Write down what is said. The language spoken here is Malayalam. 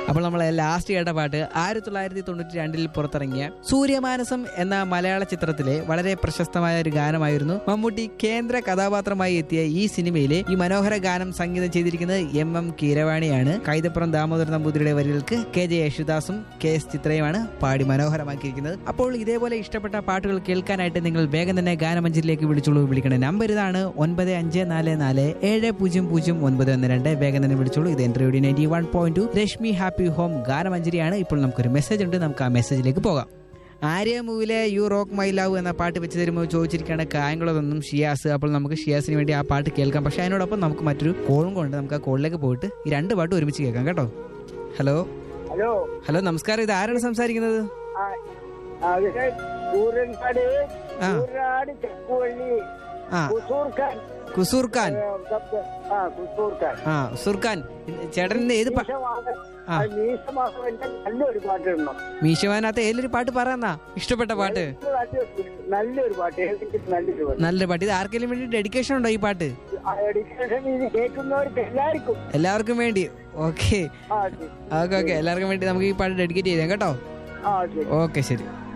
അപ്പോൾ നമ്മൾ ലാസ്റ്റ് കേട്ട പാട്ട് ആയിരത്തി തൊള്ളായിരത്തി തൊണ്ണൂറ്റി രണ്ടിൽ പുറത്തിറങ്ങിയ സൂര്യമാനസം എന്ന മലയാള ചിത്രത്തിലെ വളരെ പ്രശസ്തമായ ഒരു ഗാനമായിരുന്നു മമ്മൂട്ടി കേന്ദ്ര കഥാപാത്രമായി എത്തിയ ഈ സിനിമയിലെ ഈ മനോഹര ഗാനം സംഗീതം ചെയ്തിരിക്കുന്നത് എം എം കീരവാണിയാണ് കൈതപ്പുറം ദാമോദര നമ്പൂതിരിയുടെ വരികൾക്ക് കെ ജെ യേശുദാസും കെ എസ് ചിത്രയുമാണ് പാടി മനോഹരമാക്കിയിരിക്കുന്നത് അപ്പോൾ ഇതേപോലെ ഇഷ്ടപ്പെട്ട പാട്ടുകൾ കേൾക്കാനായിട്ട് നിങ്ങൾ വേഗം തന്നെ ഗാനമഞ്ചിലേക്ക് വിളിച്ചോളൂ വിളിക്കേണ്ട നമ്പർ ഇതാണ് ഒൻപത് അഞ്ച് നാല് നാല് ഏഴ് പൂജ്യം പൂജ്യം ഒൻപത് ഒന്ന് രണ്ട് വേഗം തന്നെ വിളിച്ചോളൂ ഇത് എൻ്റെ radio ninety one point two Rashmi happy home ഗാനമഞ്ചരിയാണ് ഇപ്പോൾ നമുക്കൊരു മെസ്സേജ് ഉണ്ട് നമുക്ക് ആ മെസ്സേജിലേക്ക് പോകാം ആര്യ മൂവിലെ യു റോക്ക് മൈ ലവ് എന്ന പാട്ട് വെച്ച് തരുമ്പോൾ ചോദിച്ചിരിക്കുകയാണ് കായംകുളത്തൊന്നും ഷിയാസ് അപ്പോൾ നമുക്ക് ഷിയാസിന് വേണ്ടി ആ പാട്ട് കേൾക്കാം പക്ഷേ അതിനോടൊപ്പം നമുക്ക് മറ്റൊരു കോളും കൊണ്ട് നമുക്ക് ആ കോളിലേക്ക് പോയിട്ട് ഈ രണ്ട് പാട്ടും ഒരുമിച്ച് കേൾക്കാം കേട്ടോ ഹലോ ഹലോ ഹലോ നമസ്കാരം ഇത് ആരാണ് സംസാരിക്കുന്നത് ആ, അത് കൂരൻകാട് ആ. കൂരാട് തെക്കുവള്ളി ആ കുസൂർഖാൻ കുസൂർ ഖാൻ ഏ, സബ്- ആ കുസൂർഖാൻ ആ കുസൂർ ഖാൻ ചേട്ടൻ്റെ ഏത് പാ- ആ. മീശമാധവന്റെ നല്ലൊരു പാട്ടിടണം മീശവാനകത്ത് ഏതൊരു പാട്ട് പറയാന്നാ ഇഷ്ടപ്പെട്ട പാട്ട് നല്ലൊരു പാട്ട് ഏതെങ്കിലും നല്ലൊരു പാട്ട് നല്ലൊരു പാട്ട് ഇത് ആർക്കെങ്കിലും വേണ്ടി ഡെഡിക്കേഷൻ ഉണ്ടോ ഈ പാട്ട് ആ, ഡിസ്കഷൻ ഇത് കേൾക്കുന്നവർക്ക് എല്ലാവർക്കും എല്ലാവർക്കും വേണ്ടി ഓക്കെ ആ ശരി. ഓക്കെ ഓക്കെ എല്ലാവർക്കും വേണ്ടി നമുക്ക് ഈ പാട്ട് ഡെഡിക്കേറ്റ് ചെയ്യാം കേട്ടോ ആ ശരി ഓക്കെ ശരി